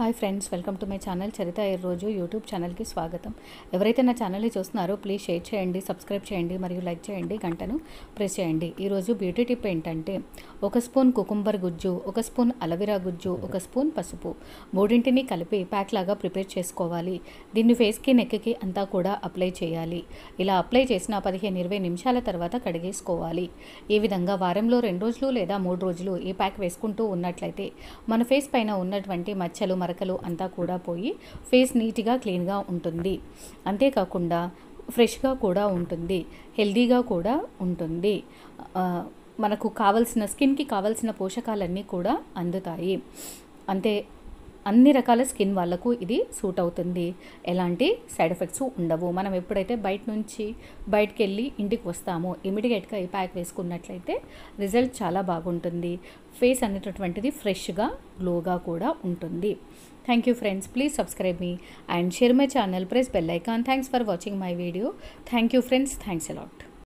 hi friends welcome to my channel Charitha ఈ రోజు YouTube ఛానల్కి స్వాగతం ఎవరైతే నా ఛానల్ని చూస్తున్నారో ప్లీజ్ షేర్ చేయండి సబ్స్క్రైబ్ చేయండి మరియు లైక్ చేయండి గంటను ప్రెస్ చేయండి ఈరోజు బ్యూటీ టిప్ ఏంటంటే ఒక స్పూన్ కుకుంబర్ గుజ్జు ఒక స్పూన్ అలవిరా గుజ్జు ఒక స్పూన్ పసుపు మూడింటిని కలిపి ప్యాక్ లాగా ప్రిపేర్ చేసుకోవాలి దీన్ని ఫేస్కి నెక్కి అంతా కూడా అప్లై చేయాలి ఇలా అప్లై చేసిన పదిహేను ఇరవై నిమిషాల తర్వాత కడిగేసుకోవాలి ఈ విధంగా వారంలో రెండు రోజులు లేదా మూడు రోజులు ఈ ప్యాక్ వేసుకుంటూ ఉన్నట్లయితే మన ఫేస్ పైన ఉన్నటువంటి మచ్చలు మరకలు అంతా కూడా పోయి ఫేస్ నీట్గా క్లీన్గా ఉంటుంది అంతేకాకుండా ఫ్రెష్గా కూడా ఉంటుంది హెల్దీగా కూడా ఉంటుంది ఆ, మనకు కావలసిన స్కిన్కి కావలసిన పోషకాలన్నీ కూడా అందుతాయి అంతే అన్ని రకాల స్కిన్ వాళ్ళకు ఇది సూట్ అవుతుంది ఎలాంటి సైడ్ ఎఫెక్ట్స్ ఉండవు మనం ఎప్పుడైతే బయట నుంచి బయటకు వెళ్ళి ఇంటికి వస్తామో ఇమీడియట్గా ఈ ప్యాక్ వేసుకున్నట్లయితే రిజల్ట్ చాలా బాగుంటుంది ఫేస్ అనేటటువంటిది ఫ్రెష్గా గ్లోగా కూడా ఉంటుంది thank you friends please subscribe me and share my channel press bell icon thanks for watching my video thank you friends thanks allot